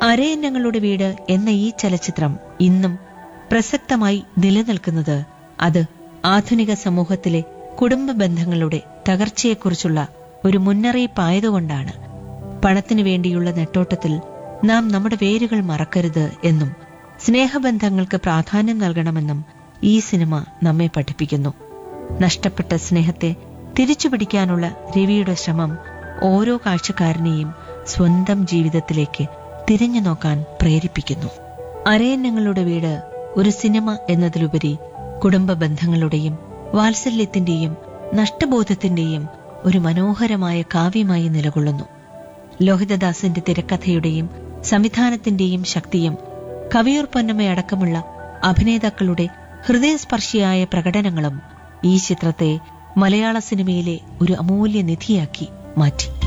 അരയന്നങ്ങളുടെ വീട് എന്ന ഈ ചലച്ചിത്രം ഇന്നും പ്രസക്തമായി നിലനിൽക്കുന്നത് അത് ആധുനിക സമൂഹത്തിലെ കുടുംബ ബന്ധങ്ങളുടെ തകർച്ചയെക്കുറിച്ചുള്ള ഒരു മുന്നറിയിപ്പായതുകൊണ്ടാണ് പണത്തിനു വേണ്ടിയുള്ള നെട്ടോട്ടത്തിൽ നാം നമ്മുടെ വേരുകൾ മറക്കരുത് എന്നും സ്നേഹബന്ധങ്ങൾക്ക് പ്രാധാന്യം നൽകണമെന്നും ഈ സിനിമ നമ്മെ പഠിപ്പിക്കുന്നു നഷ്ടപ്പെട്ട സ്നേഹത്തെ തിരിച്ചുപിടിക്കാനുള്ള രവിയുടെ ശ്രമം ഓരോ കാഴ്ചക്കാരനെയും സ്വന്തം ജീവിതത്തിലേക്ക് തിരിഞ്ഞു നോക്കാൻ പ്രേരിപ്പിക്കുന്നു അരയന്നങ്ങളുടെ വീട് ഒരു സിനിമ എന്നതിലുപരി കുടുംബ ബന്ധങ്ങളുടെയും വാത്സല്യത്തിന്റെയും നഷ്ടബോധത്തിന്റെയും ഒരു മനോഹരമായ കാവ്യമായി നിലകൊള്ളുന്നു ലോഹിതദാസിന്റെ തിരക്കഥയുടെയും സംവിധാനത്തിന്റെയും ശക്തിയും കവിയൂർ പൊന്നമ്മയടക്കമുള്ള അഭിനേതാക്കളുടെ ഹൃദയസ്പർശിയായ പ്രകടനങ്ങളും ഈ ചിത്രത്തെ മലയാള സിനിമയിലെ ഒരു അമൂല്യ നിധിയാക്കി മാറ്റി